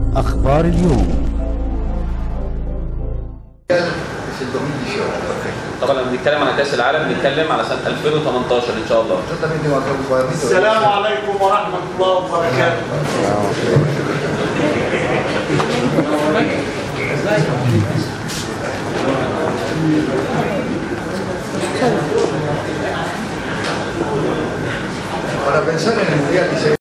أخبار اليوم es el 2018, perfecto. طبعا لما بنتكلم على كاس العالم بنتكلم على سنه 2018 ان شاء الله Yo también tengo acá un cuadernito. السلام عليكم ورحمة الله وبركاته Para pensar en el Mundial dice